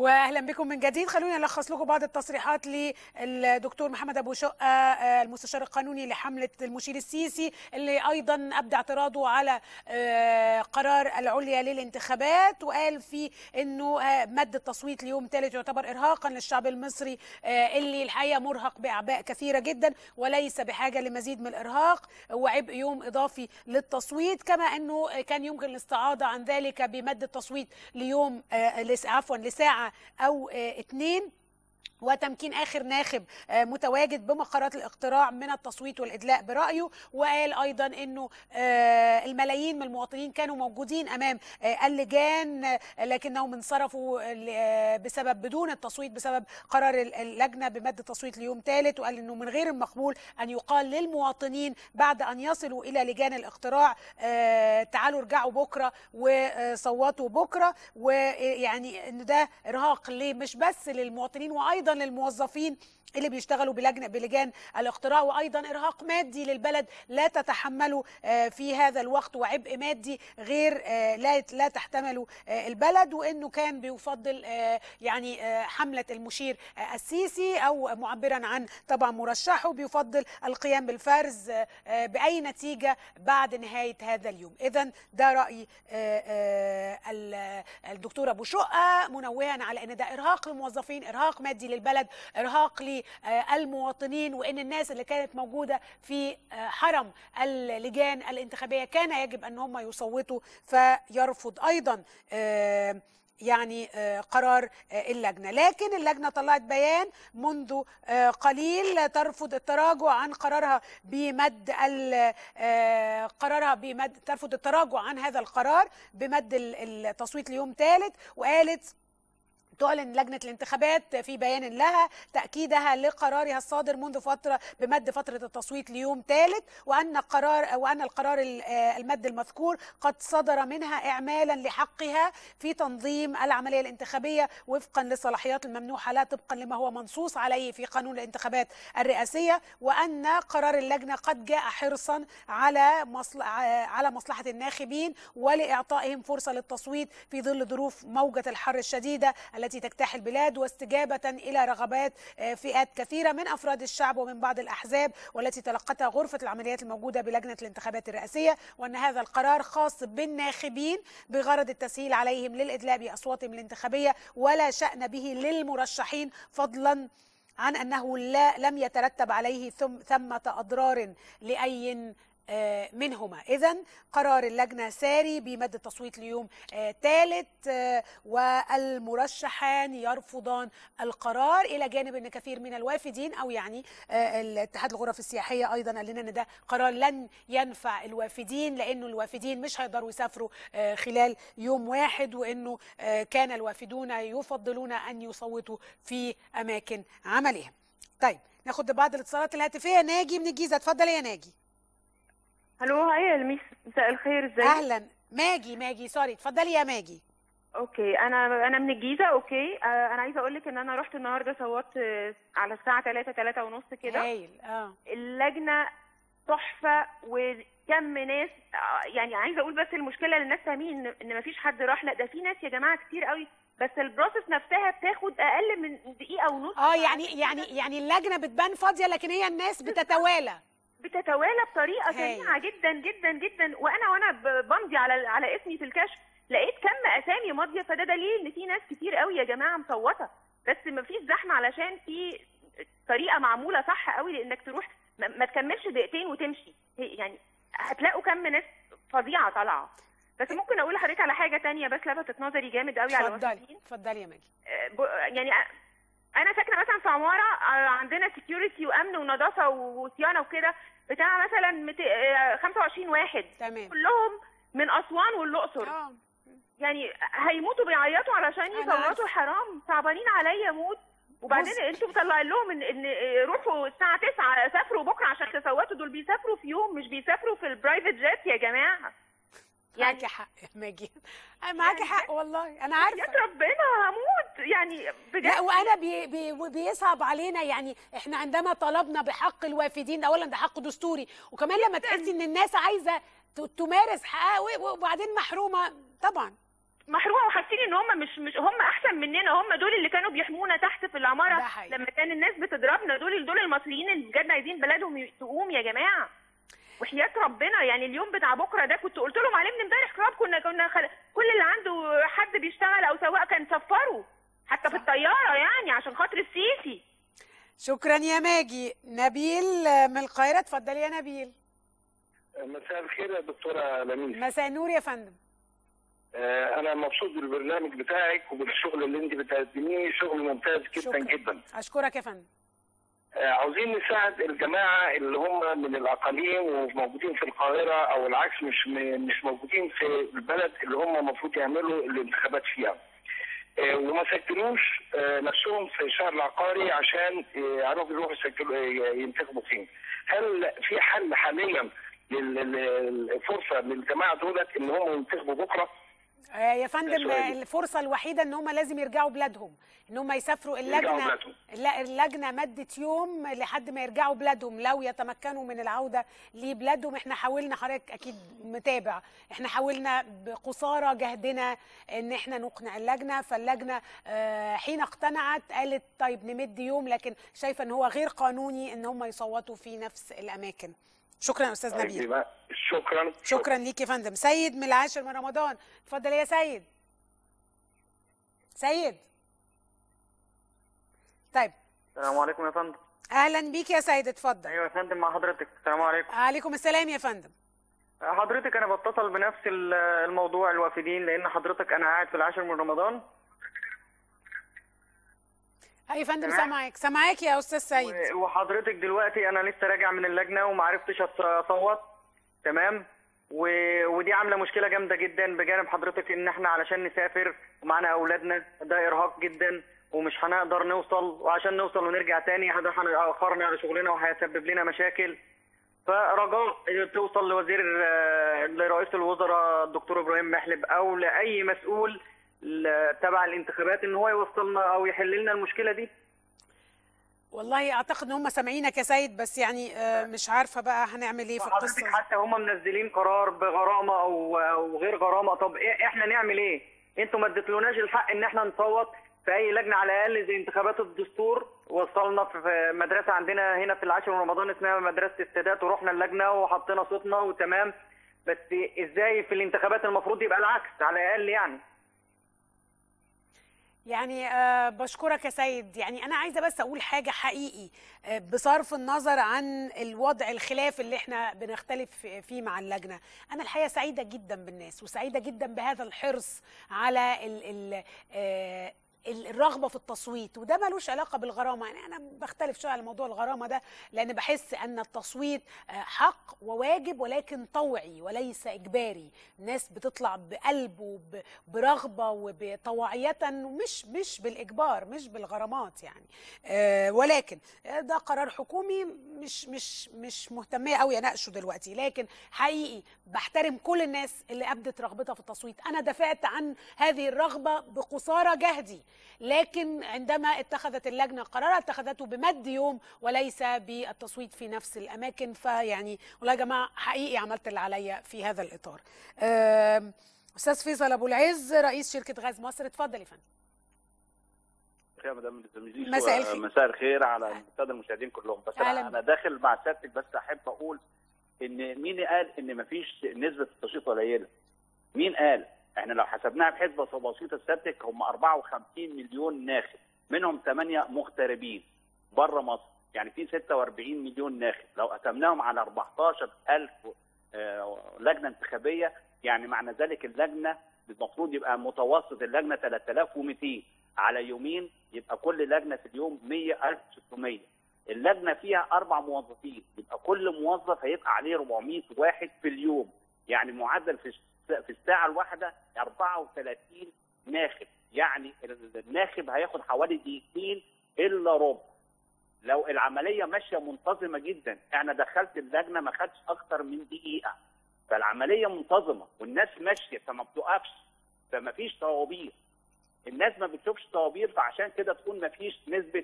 واهلا بكم من جديد خلوني الخص لكم بعض التصريحات للدكتور محمد ابو شقه آه، المستشار القانوني لحمله المشير السيسي اللي ايضا ابدى اعتراضه على آه، قرار العليا للانتخابات وقال فيه انه آه، مد التصويت ليوم ثالث يعتبر ارهاقا للشعب المصري آه، اللي الحقيقه مرهق باعباء كثيره جدا وليس بحاجه لمزيد من الارهاق وعبء يوم اضافي للتصويت كما انه كان يمكن الاستعاضه عن ذلك بمد التصويت ليوم آه، لس- عفوا لساعه او آه، اتنين وتمكين اخر ناخب آه، متواجد بمقرات الاقتراع من التصويت والادلاء برايه وقال ايضا انه آه، الملايين من المواطنين كانوا موجودين امام آه، اللجان آه، لكنهم انصرفوا ل- آه، بسبب بدون التصويت بسبب قرار ال- اللجنه بمد التصويت ليوم ثالث وقال انه من غير المقبول ان يقال للمواطنين بعد ان يصلوا الى لجان الاقتراع آه، تعالوا ارجعوا بكره وصوتوا بكره ويعني ان ده ارهاق ليه مش بس للمواطنين وايضا للموظفين اللي بيشتغلوا بلجنه بلجان الاقتراع وايضا ارهاق مادي للبلد لا تتحمله آه، في هذا الوقت وعبء مادي غير آه، لا لا تحتمله آه، البلد وانه كان بيفضل آه، يعني آه، حمله المشير آه، السيسي او معبرا عن طبعا مرشحه بيفضل القيام بالفرز آه، آه، باي نتيجه بعد نهايه هذا اليوم اذا ده راي آه، آه، ال- الدكتور ابو شقه منوها على ان ده ارهاق للموظفين ارهاق مادي للبلد ارهاق للمواطنين وان الناس اللي كانت موجوده في آه، حرم اللجان الانتخابيه كان يجب ان هم يصوتوا فيرفض ايضا آه، يعني آه، قرار آه، اللجنه لكن اللجنه طلعت بيان منذ آه، قليل ترفض التراجع عن قرارها بمد ال- آه، قرارها بمد ترفض التراجع عن هذا القرار بمد ال- التصويت ليوم ثالث وقالت تعلن لجنة الانتخابات في بيان لها تأكيدها لقرارها الصادر منذ فترة بمد فترة التصويت ليوم ثالث وأن قرار وأن القرار ال- آه المد المذكور قد صدر منها إعمالا لحقها في تنظيم العملية الانتخابية وفقا للصلاحيات الممنوحة لا طبقا لما هو منصوص عليه في قانون الانتخابات الرئاسية وأن قرار اللجنة قد جاء حرصا على مصل... على مصلحة الناخبين ولإعطائهم فرصة للتصويت في ظل ظروف موجة الحر الشديدة التي تجتاح البلاد واستجابة إلى رغبات آه، فئات كثيرة من أفراد الشعب ومن بعض الأحزاب والتي تلقتها غرفة العمليات الموجودة بلجنة الانتخابات الرئاسية وأن هذا القرار خاص بالناخبين بغرض التسهيل عليهم للإدلاء بأصواتهم الانتخابية ولا شأن به للمرشحين فضلا عن أنه لا لم يترتب عليه ثم ثمة أضرار لأي آه، منهما إذا قرار اللجنة ساري بمد التصويت ليوم ثالث والمرشحان يرفضان القرار إلى جانب أن كثير من الوافدين أو يعني آه، الاتحاد الغرف السياحية أيضا قال لنا أن ده قرار لن ينفع الوافدين لأنه الوافدين مش هيقدروا يسافروا آه، خلال يوم واحد وأنه آه، كان الوافدون يفضلون أن يصوتوا في أماكن عملهم طيب ناخد بعض الاتصالات الهاتفية ناجي من الجيزة اتفضل يا ناجي الو هاي يا الميس مساء الخير ازيك اهلا ماجي ماجي سوري اتفضلي يا ماجي اوكي انا انا من الجيزه اوكي آه انا عايزه اقول لك ان انا رحت النهارده صوت آه، على الساعه 3 3 ونص كده هايل اه اللجنه تحفه وكم ناس آه، يعني عايزه اقول بس المشكله للناس فاهمين ان ان مفيش حد راح لا ده في ناس يا جماعه كتير قوي بس البروسيس نفسها بتاخد اقل من دقيقه ونص اه يعني يعني يعني اللجنه بتبان فاضيه لكن هي الناس بتتوالى بتتوالى بطريقه هايل. سريعه جدا جدا جدا وانا وانا ب- بمضي على على اسمي في الكشف لقيت كم اسامي ماضيه فده دليل ان في ناس كتير قوي يا جماعه مصوته بس ما فيش زحمه علشان في طريقه معموله صح قوي لانك تروح ما, ما تكملش دقيقتين وتمشي هي- يعني هتلاقوا كم ناس فظيعه طالعه بس ممكن اقول لحضرتك على حاجه تانية بس لفتت نظري جامد قوي على اتفضلي الوافدين اتفضلي يا ماجي آه، ب- يعني انا ساكنه مثلا في عماره آه، عندنا سكيورتي وامن ونظافه وصيانه وكده بتاع مثلا مت- آه، 25 واحد تمام كلهم من اسوان والاقصر اه يعني هيموتوا بيعيطوا علشان أنا يصوتوا عارفة. حرام صعبانين عليا موت وبعدين بص- انتوا مطلعين لهم ان ان آه، روحوا الساعه 9 سافروا بكره عشان تصوتوا دول بيسافروا في يوم مش بيسافروا في البرايفت جيت يا جماعه يعني معاكي حق يا ماجي معاكي يعني حق والله انا يا عارفه ربنا هموت يعني بجد لا وانا بي بي بيصعب علينا يعني احنا عندما طلبنا بحق الوافدين اولا ده حق دستوري وكمان لما تحسي ان الناس عايزه ت- تمارس حقها و- وبعدين محرومه طبعا محروقه وحاسين ان هم مش مش هم احسن مننا هم دول اللي كانوا بيحمونا تحت في العماره ده حقيقي. لما كان الناس بتضربنا دول دول المصريين اللي بجد عايزين بلدهم تقوم يا جماعه وحياه ربنا يعني اليوم بتاع بكره ده كنت قلت لهم عليه من امبارح كراب كنا كنا خل... كل اللي عنده حد بيشتغل او سواق كان سفره حتى في الطياره يعني عشان خاطر السيسي شكرا يا ماجي نبيل آه، من القاهره اتفضل يا نبيل مساء الخير يا دكتوره لميس مساء النور يا فندم آه، انا مبسوط بالبرنامج بتاعك وبالشغل اللي انت بتقدميه شغل ممتاز جدا شكرا جدا اشكرك يا فندم آه، عاوزين نساعد الجماعه اللي هم من الاقاليم وموجودين في القاهره او العكس مش م- مش موجودين في البلد اللي هم المفروض يعملوا الانتخابات فيها آه، وما سجلوش آه، نفسهم في الشهر العقاري عشان آه، يعرفوا يروحوا يسجلوا آه، ينتخبوا فين هل في حل حاليا لل- لل- الفرصه للجماعه دولت ان هم ينتخبوا بكره آه، يا فندم سؤالي. آه، الفرصه الوحيده ان هم لازم يرجعوا بلادهم ان هم يسافروا يرجعوا اللجنه بلادهم. لا اللجنه مدت يوم لحد ما يرجعوا بلادهم لو يتمكنوا من العوده لبلادهم احنا حاولنا حضرتك اكيد متابع احنا حاولنا بقصارى جهدنا ان احنا نقنع اللجنه فاللجنه آه، حين اقتنعت قالت طيب نمد يوم لكن شايفه ان هو غير قانوني ان هم يصوتوا في نفس الاماكن شكرا يا استاذ نبيل طيب، شكرا شكرا ليك يا فندم سيد من العاشر من رمضان اتفضل يا سيد سيد طيب السلام عليكم يا فندم اهلا بيك يا سيد اتفضل ايوه يا فندم مع حضرتك السلام عليكم عليكم السلام يا فندم حضرتك انا بتصل بنفس ال- الموضوع الوافدين لان حضرتك انا قاعد في العاشر من رمضان اي فندم تمام. سامعك سامعاك يا استاذ سيد و- وحضرتك دلوقتي انا لسه راجع من اللجنه وما عرفتش أص- اصوت تمام و... ودي عامله مشكله جامده جدا بجانب حضرتك ان احنا علشان نسافر ومعانا اولادنا ده ارهاق جدا ومش هنقدر نوصل وعشان نوصل ونرجع تاني ده هيأخرنا على شغلنا وهيسبب لنا مشاكل فرجاء توصل لوزير آه، لرئيس الوزراء الدكتور ابراهيم محلب او لاي مسؤول ل- تبع الانتخابات ان هو يوصلنا او يحل لنا المشكله دي والله اعتقد ان هم سامعينك يا سيد بس يعني آه، مش عارفه بقى هنعمل ايه في حضرتك القصه دي. حتى هم منزلين قرار بغرامه او او غير غرامه طب إيه احنا نعمل ايه؟ انتوا ما اديتلوناش الحق ان احنا نصوت في اي لجنه على الاقل زي انتخابات الدستور وصلنا في- في مدرسه عندنا هنا في العاشر من رمضان اسمها مدرسه السادات ورحنا اللجنه وحطينا صوتنا وتمام بس ازاي في الانتخابات المفروض يبقى العكس على الاقل يعني يعني آه، بشكرك يا سيد يعني انا عايزه بس اقول حاجه حقيقي آه، بصرف النظر عن الوضع الخلاف اللي احنا بنختلف في- فيه مع اللجنه انا الحقيقه سعيده جدا بالناس وسعيده جدا بهذا الحرص على ال ال آه، ال- الرغبه في التصويت وده ملوش علاقه بالغرامه يعني انا بختلف شويه على موضوع الغرامه ده لان بحس ان التصويت آه، حق وواجب ولكن طوعي وليس اجباري الناس بتطلع بقلب وب- برغبه وبطوعيه ومش مش بالاجبار مش بالغرامات يعني آه، ولكن آه، ده قرار حكومي مش مش مش مهتميه قوي اناقشه دلوقتي لكن حقيقي بحترم كل الناس اللي ابدت رغبتها في التصويت انا دافعت عن هذه الرغبه بقصارى جهدي لكن عندما اتخذت اللجنه قرارها اتخذته بمد يوم وليس بالتصويت في نفس الاماكن فيعني والله يا جماعه حقيقي عملت اللي عليا في هذا الاطار آم، استاذ فيصل ابو العز رئيس شركه غاز مصر اتفضل يا فندم يا مدام الزميلي مساء الخير. مساء الخير على الساده المشاهدين كلهم بس أهلاً انا انا داخل مع سيادتك بس احب اقول ان مين قال ان مفيش نسبه التشريط قليله؟ مين قال؟ احنا لو حسبناها بحسبه بسيطه سيادتك هم 54 مليون ناخب منهم 8 مغتربين بره مصر يعني في 46 مليون ناخب لو قسمناهم على 14000 آه، لجنه انتخابيه يعني معنى ذلك اللجنه المفروض يبقى متوسط اللجنه 3200 على يومين يبقى كل لجنه في اليوم 100 1600 اللجنه فيها اربع موظفين يبقى كل موظف هيبقى عليه 400 واحد في اليوم يعني معدل في الس- في الساعه الواحده 34 ناخب يعني الناخب هياخد حوالي دقيقتين الا ربع لو العمليه ماشيه منتظمه جدا انا دخلت اللجنه ما خدش اكتر من دقيقه فالعمليه منتظمه والناس ماشيه فما بتقفش فما فيش طوابير الناس ما بتشوفش طوابير فعشان كده تقول ما فيش نسبه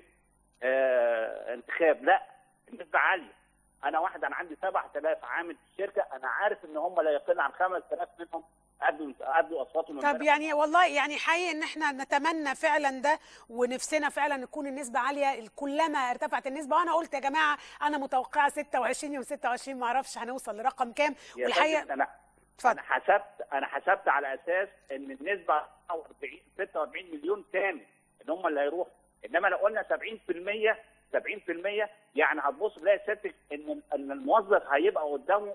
آه انتخاب لا النسبه عاليه انا واحد انا عندي 7000 عامل في الشركه انا عارف ان هم لا يقل عن 5000 منهم ادوا ادوا اصواتهم طب امبارح. يعني والله يعني حقيقي ان احنا نتمنى فعلا ده ونفسنا فعلا تكون النسبه عاليه كلما ارتفعت النسبه وانا قلت يا جماعه انا متوقعه 26 يوم 26 ما اعرفش هنوصل لرقم كام يا والحقيقه فندم انا اتفضل انا حسبت انا حسبت على اساس ان النسبه 40 46 مليون تاني ان هم اللي هيروحوا انما لو قلنا 70% 70% يعني هتبص تلاقي سيادتك ان ان الموظف هيبقى قدامه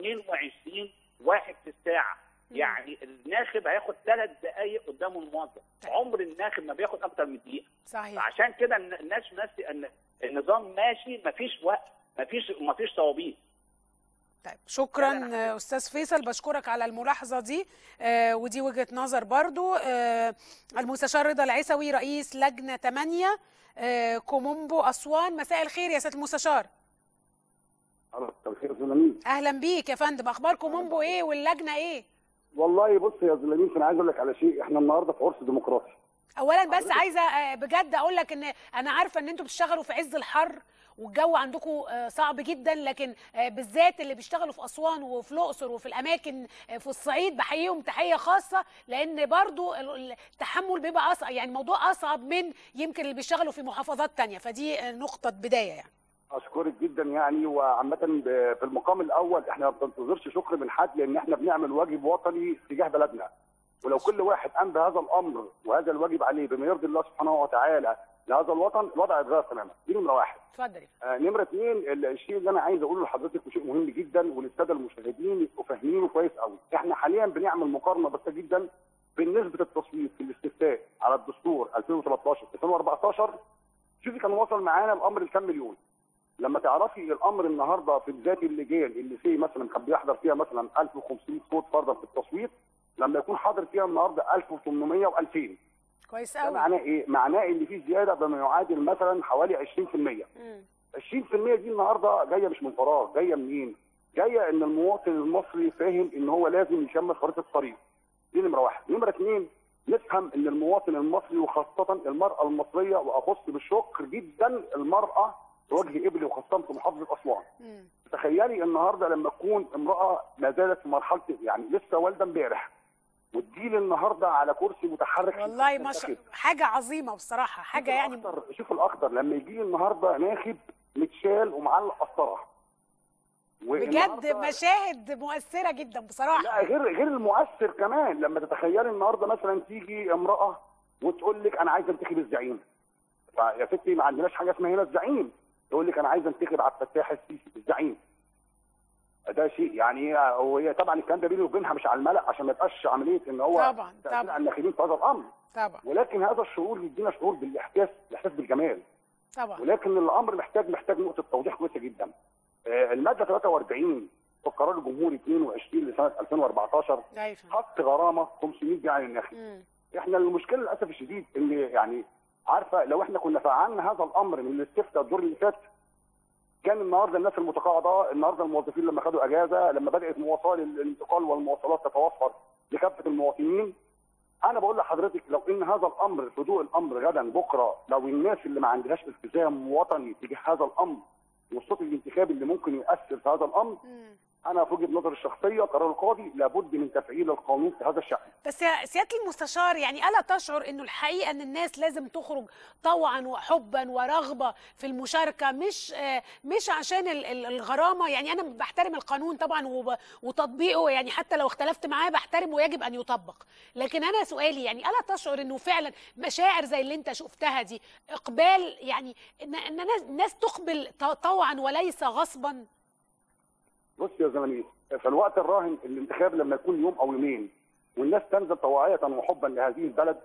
22 واحد في الساعه يعني الناخب هياخد ثلاث دقائق قدامه الموظف عمر الناخب ما بياخد اكتر من دقيقه صحيح عشان كده الن- الناس ناسي ان النظام ماشي مفيش وقت مفيش مفيش صوابيط طيب شكرا لا، لا، آه، استاذ فيصل بشكرك على الملاحظه دي آه، ودي وجهه نظر برضو آه، المستشار رضا العيسوي رئيس لجنه 8 آه، كومومبو اسوان مساء الخير يا سياده المستشار خلاص طب خير يا زلمين اهلا بيك يا فندم اخبار كومومبو ايه واللجنه ايه والله بص يا زلمين انا عايز اقول لك على شيء احنا النهارده في عرس ديمقراطي اولا بس عايزه آه، بجد اقول لك ان انا عارفه ان انتوا بتشتغلوا في عز الحر والجو عندكم آه، صعب جدا لكن آه، بالذات اللي بيشتغلوا في اسوان وفي الاقصر وفي الاماكن آه، في الصعيد بحييهم تحيه خاصه لان برضو ال- التحمل بيبقى اصعب يعني الموضوع اصعب من يمكن اللي بيشتغلوا في محافظات تانية فدي آه، نقطه بدايه يعني اشكرك جدا يعني وعامه ب- في المقام الاول احنا ما بننتظرش شكر من حد لان احنا بنعمل واجب وطني تجاه بلدنا ولو كل واحد قام بهذا الامر وهذا الواجب عليه بما يرضي الله سبحانه وتعالى لهذا الوطن الوضع يتغير تماما دي نمره واحد اتفضلي آه نمره اثنين ال- الشيء اللي انا عايز اقوله لحضرتك وشيء مهم جدا وللساده المشاهدين يبقوا فاهمينه كويس قوي احنا حاليا بنعمل مقارنه بسيطه جدا بين نسبه التصويت في الاستفتاء على الدستور 2013 2014 شوفي كان وصل معانا الامر لكام مليون لما تعرفي الامر النهارده في ذات اللجان اللي فيه مثلا كان بيحضر فيها مثلا 1500 صوت فرضا في التصويت لما يكون حاضر فيها النهارده 1800 و2000 كويس ده قوي معناه ايه؟ معناه ان في زياده بما يعادل مثلا حوالي 20% مم. 20% دي النهارده جايه مش من فراغ جايه منين؟ جايه ان المواطن المصري فاهم ان هو لازم يكمل خريطه الطريق. دي نمره واحد، نمره اثنين نفهم ان المواطن المصري وخاصه المراه المصريه واخص بالشكر جدا المراه في وجه ابلي وخاصه في محافظه اسوان. مم. تخيلي النهارده لما تكون امراه ما زالت في مرحله يعني لسه والده امبارح وتجيلي النهارده على كرسي متحرك والله ما شاء حاجه عظيمه بصراحه حاجه يعني الأخضر شوف الاخضر لما يجي لي النهارده ناخب متشال ومعلق قسطره بجد مشاهد مؤثره جدا بصراحه لا غير غير المؤثر كمان لما تتخيلي النهارده مثلا تيجي امراه وتقول لك انا عايزه انتخب الزعيم فيا ستي ما عندناش حاجه اسمها هنا الزعيم تقول لك انا عايزه انتخب عبد الفتاح السيسي الزعيم ده شيء يعني وهي طبعا الكلام ده بيني وبينها مش على الملأ عشان ما يبقاش عمليه ان هو طبعا تأثير طبعا على الناخبين في هذا الامر طبعا ولكن هذا الشعور يدينا شعور بالاحساس الاحساس بالجمال طبعا ولكن الامر محتاج محتاج نقطه توضيح كويسه جدا. آه، الماده 43 في القرار الجمهوري 22 لسنه 2014 ايوه حط غرامه 500 جنيه على الناخب. مم. احنا المشكله للاسف الشديد ان يعني عارفه لو احنا كنا فعلنا هذا الامر من الاستفتاء الدور اللي فات كان النهارده الناس المتقاعده النهارده الموظفين لما خدوا اجازه لما بدات مواصلات الانتقال والمواصلات تتوفر لكافه المواطنين انا بقول لحضرتك لو ان هذا الامر في ضوء الامر غدا بكره لو الناس اللي ما عندهاش التزام وطني تجاه هذا الامر والصوت الانتخابي اللي ممكن يؤثر في هذا الامر مم. انا في وجهه نظري الشخصيه قرار القاضي لابد من تفعيل القانون في هذا الشان بس يا سياده المستشار يعني الا تشعر انه الحقيقه ان الناس لازم تخرج طوعا وحبا ورغبه في المشاركه مش آه، مش عشان ال- ال- الغرامه يعني انا بحترم القانون طبعا وب- وتطبيقه يعني حتى لو اختلفت معاه بحترمه ويجب ان يطبق لكن انا سؤالي يعني الا تشعر انه فعلا مشاعر زي اللي انت شفتها دي اقبال يعني ان ان ناس- ناس تقبل ط- طوعا وليس غصبا بص يا زميلي في الوقت الراهن الانتخاب لما يكون يوم او يومين والناس تنزل طواعية وحبا لهذه البلد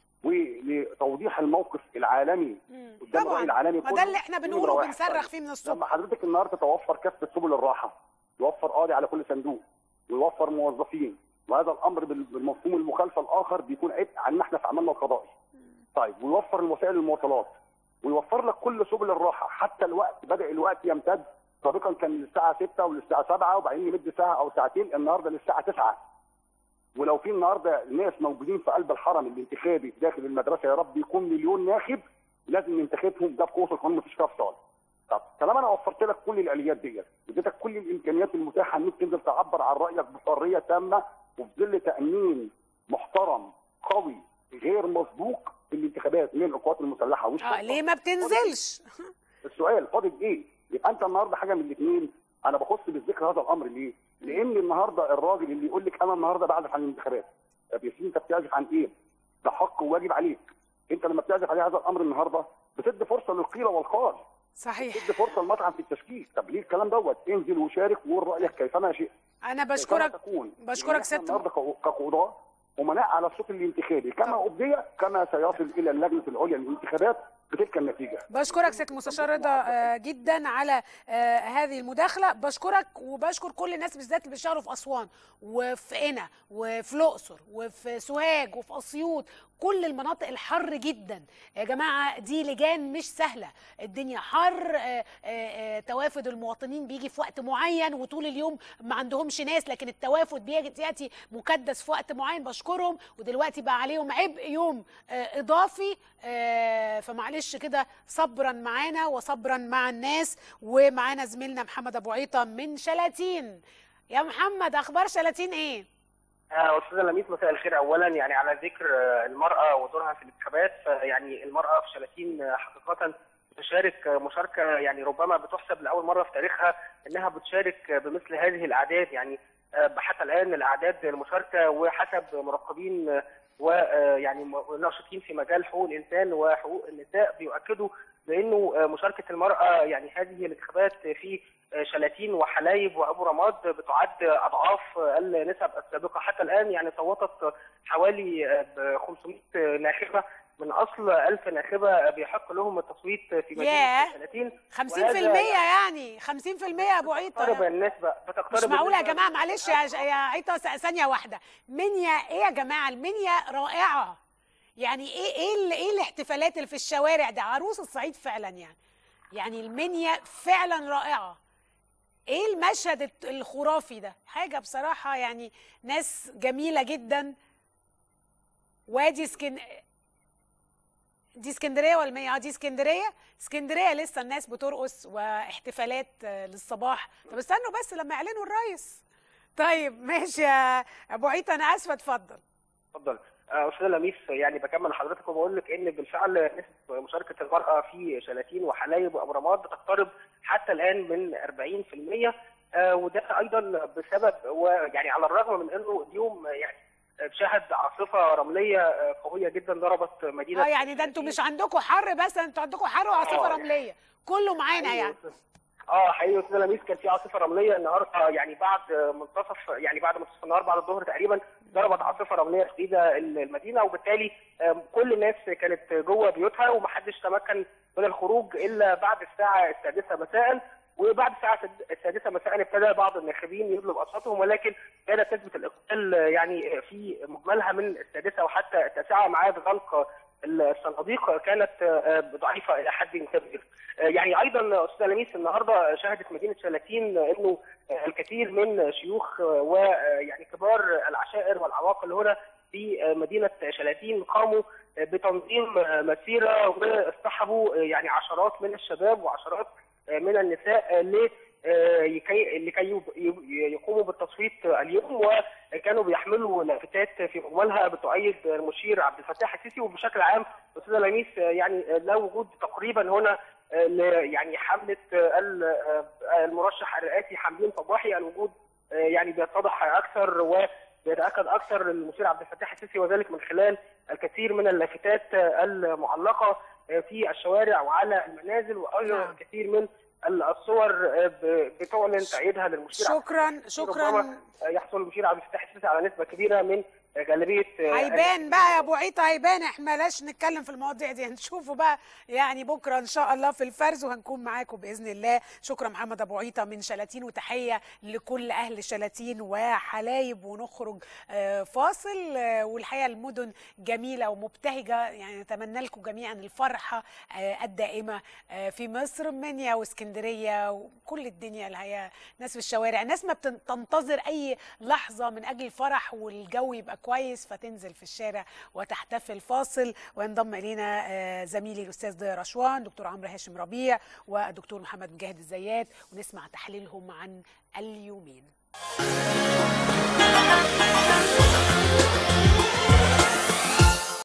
ولتوضيح الموقف العالمي مم. قدام الرأي العالمي ما ده كله اللي احنا دي بنقوله نمرة واحد. وبنصرخ فيه من لما الصبح حضرتك النهارده توفر كافه سبل الراحه يوفر قاضي على كل صندوق ويوفر موظفين وهذا الامر بال- بالمفهوم المخالفه الاخر بيكون عبء علينا احنا في عملنا القضائي طيب ويوفر الوسائل المواصلات ويوفر لك كل سبل الراحه حتى الوقت بدا الوقت يمتد سابقا كان للساعه 6 وللساعه 7 وبعدين يمد ساعه او ساعتين النهارده للساعه 9 ولو في النهارده ناس موجودين في قلب الحرم الانتخابي داخل المدرسه يا رب يكون مليون ناخب لازم ننتخبهم ده بقوه القانون مفيش فيها فصال. طب طالما انا وفرت لك كل الاليات ديت اديتك كل الامكانيات المتاحه انك تنزل تعبر عن رايك بحريه تامه وفي ظل تامين محترم قوي غير مسبوق في الانتخابات من القوات المسلحه اه والشرطه ليه ما بتنزلش السؤال فاضل ايه؟ يبقى انت النهارده حاجه من الاثنين انا بخص بالذكر هذا الامر ليه؟ لان النهارده الراجل اللي يقول لك انا النهارده بعزف عن الانتخابات طب يا سيدي انت بتعزف عن ايه؟ ده حق وواجب عليك انت لما بتعزف عليه هذا الامر النهارده بتدي فرصه للقيل والقال صحيح بتدي فرصه للمطعم في التشكيك طب ليه الكلام دوت انزل وشارك وقول رايك كيفما شئت انا كيفما بشكرك تكون بشكرك إحنا ست النهارده كقو- كقضاه ومناء على الصوت الانتخابي كما ابدي كما سيصل الى اللجنه العليا للانتخابات بتلك النتيجه بشكرك ست مستشار رضا آه، جدا على آه، هذه المداخله بشكرك وبشكر كل الناس بالذات اللي بيشتغلوا في اسوان وفي قنا وفي الاقصر وفي سوهاج وفي اسيوط كل المناطق الحر جدا يا جماعه دي لجان مش سهله الدنيا حر آه، آه، آه، توافد المواطنين بيجي في وقت معين وطول اليوم ما عندهمش ناس لكن التوافد بيجي ياتي مكدس في وقت معين بشكرهم ودلوقتي بقى عليهم عبء يوم آه، اضافي آه، فمعلش كده صبرا معانا وصبرا مع الناس ومعانا زميلنا محمد ابو عيطه من شلاتين يا محمد اخبار شلاتين ايه آه، استاذه لميس مساء الخير اولا يعني على ذكر آه، المراه ودورها في الانتخابات فيعني المراه في شلاتين آه، حقيقه بتشارك آه، مشاركه يعني ربما بتحسب لاول مره في تاريخها انها بتشارك آه، بمثل هذه الاعداد يعني آه، حتى الان الاعداد المشاركه وحسب مراقبين آه، ويعني ناشطين في مجال حقوق الانسان وحقوق النساء بيؤكدوا بانه آه، مشاركه المراه يعني هذه الانتخابات في آه، شلاتين وحلايب وابو رماد بتعد اضعاف النسب السابقه حتى الان يعني صوتت حوالي آه، 500 ناخبه من اصل 1000 ناخبه بيحق لهم التصويت في مدينه ياه. شلاتين 50% وهذا يعني 50% يا ابو بتقترب عيطه النسبه بتقترب مش معقوله يا النسبة جماعه معلش يا يا عيطه س- ثانيه واحده منيا ايه يا جماعه المنيا رائعه يعني ايه ايه ال- ايه الاحتفالات اللي في الشوارع ده عروس الصعيد فعلا يعني يعني المنيا فعلا رائعه ايه المشهد الت- الخرافي ده حاجه بصراحه يعني ناس جميله جدا وادي سكن دي اسكندريه ولا المنيا اه دي اسكندريه اسكندريه لسه الناس بترقص واحتفالات آه، للصباح طب استنوا بس لما يعلنوا الرئيس طيب ماشي يا ابو عيطه انا اسفه اتفضل اتفضل آه، استاذ لميس يعني بكمل حضرتك وبقول لك ان بالفعل نسبه مشاركه المراه في شلاتين وحلايب وابو رماد بتقترب حتى الان من 40% آه، وده ايضا بسبب ويعني على الرغم من انه اليوم يعني شهد عاصفه رمليه آه، قويه جدا ضربت مدينه اه يعني ده انتوا مش عندكم حر بس انتوا عندكم حر وعاصفه آه. رمليه كله معانا يعني اه حقيقي استاذ لميس كان في عاصفه رمليه النهارده يعني بعد منتصف يعني بعد منتصف النهار بعد الظهر تقريبا ضربت عاصفه رمليه شديده المدينه وبالتالي آم، كل الناس كانت جوه بيوتها ومحدش تمكن من الخروج الا بعد الساعه السادسه مساء وبعد الساعه السادسه مساء ابتدى بعض الناخبين يطلب اصواتهم ولكن كانت نسبه الاقبال يعني في مجملها من السادسه وحتى التاسعه مع غلق الصناديق كانت آه، ضعيفه الى حد كبير. آه، يعني ايضا استاذ لميس النهارده شهدت مدينه شلاتين انه آه، الكثير من شيوخ آه، ويعني كبار العشائر والعواقل هنا في آه، مدينه شلاتين قاموا آه، بتنظيم آه، مسيره واصطحبوا آه، يعني عشرات من الشباب وعشرات آه، من النساء آه، ل آه، لكي لكي يب- يب- يقوموا بالتصويت اليوم وكانوا بيحملوا لافتات في مجملها بتؤيد المشير عبد الفتاح السيسي وبشكل عام استاذ لميس آه، يعني آه، لا وجود تقريبا هنا آه، ل- يعني حمله آه، ال- آه، المرشح الرئاسي حمدين صباحي الوجود آه، يعني بيتضح اكثر وبيتاكد اكثر المشير عبد الفتاح السيسي وذلك من خلال الكثير من اللافتات آه، المعلقه آه، في الشوارع وعلى المنازل وايضا نعم. الكثير من الصور آه، ب- بتعلن تأييدها للمشير عبد شكرا شكرا ربما يحصل المشير عبد الفتاح السيسي على نسبه كبيره من غالبيه هيبان بقى يا ابو عيطه هيبان احنا بلاش نتكلم في المواضيع دي هنشوفه بقى يعني بكره ان شاء الله في الفرز وهنكون معاكم باذن الله شكرا محمد ابو عيطه من شلاتين وتحيه لكل اهل شلاتين وحلايب ونخرج آه، فاصل آه، والحقيقه المدن جميله ومبتهجه يعني نتمنى لكم جميعا الفرحه آه، الدائمه آه، في مصر منيا واسكندريه وكل الدنيا الحقيقه ناس في الشوارع ناس ما بتنتظر اي لحظه من اجل الفرح والجو يبقى كويس فتنزل في الشارع وتحتفل فاصل وينضم الينا آه، زميلي الاستاذ ضياء رشوان دكتور عمرو هاشم ربيع والدكتور محمد مجاهد الزيات ونسمع تحليلهم عن اليومين